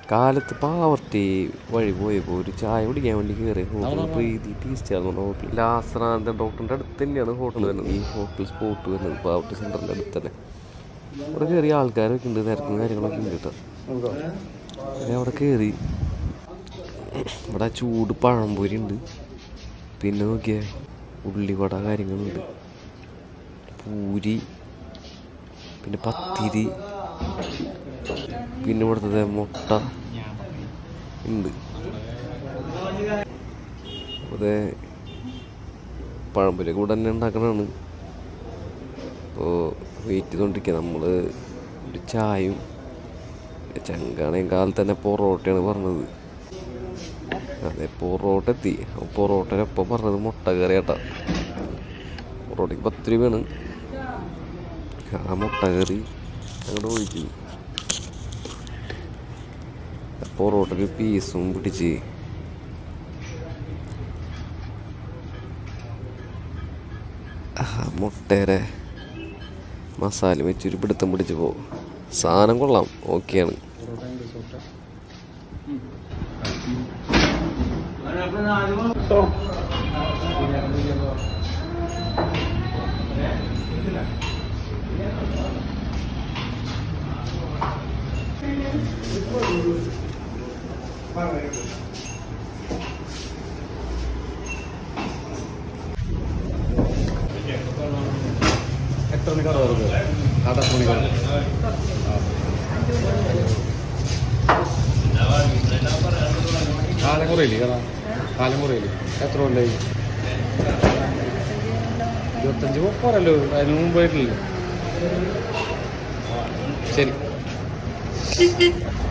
കാലത്ത് പാവർട്ടി വഴി പോയപ്പോൾ ഒരു ചായ കുടിക്കാൻ വേണ്ടി കയറി ഹോട്ടൽ പ്രീതി ടീസ്റ്റ് ആകുന്നുണ്ട് ഹോട്ടൽ ലാസ്രാന്തൻ ഡോക്ടറിൻ്റെ അടുത്ത് തന്നെയാണ് ഹോട്ടൽ വരുന്നത് ഈ ഹോട്ടൽ സ്പോട്ട് വരുന്നത് പാവർട്ടി സെൻറ്ററിൻ്റെ അടുത്ത് തന്നെ അവിടെ കയറി ആൾക്കാരൊക്കെ ഉണ്ട് തിരക്കും കാര്യങ്ങളൊക്കെ ഉണ്ട് കേട്ടോ ഞാൻ അവിടെ കയറി ഇവിടെ ചൂട് പഴംപൊരി ഉണ്ട് പിന്നെ നോക്കിയേ ഉള്ളിവട കാര്യങ്ങളുണ്ട് പൂരി പിന്നെ പത്തിരി പിന്നെ ഇവിടുത്തെ മുട്ട ഉണ്ട് അതെ പഴംപൊരിയൊക്കെ ഇവിടെ തന്നെ ഉണ്ടാക്കണതാണ് അപ്പോൾ വെയിറ്റ് ചെയ്തുകൊണ്ടിരിക്കുക നമ്മൾ ഒരു ചായയും ചങ്കാണേം കാലത്ത് തന്നെ പൊറോട്ടയാണ് പറഞ്ഞത് അതെ പൊറോട്ട എത്തി പൊറോട്ടയൊപ്പം പറഞ്ഞത് മുട്ട കറി കേട്ടാ പൊറോട്ടയ്ക്ക് പത്ത് രൂപയാണ് ആ മുട്ട കറി അങ്ങോട്ട് ഒഴിച്ചു പൊറോട്ടയ്ക്ക് പീസും പിടിച്ച് ആ മുട്ടയുടെ മസാല വെച്ചൊരു പിടുത്തം പിടിച്ച് പോ സാധനം കൊള്ളാം ഓക്കെയാണ് എത്ര മണിക്കാണ് തുറക്കുന്നത് ആറ് മണിക്കാണ് കാലം കുറയില്ലേ കാരണം കാലം കുറയില്ലേ എത്ര കൊല്ലായി ഇരുപത്തഞ്ച് പോരല്ലോ അതിന് മുമ്പായിട്ടില്ല ശരി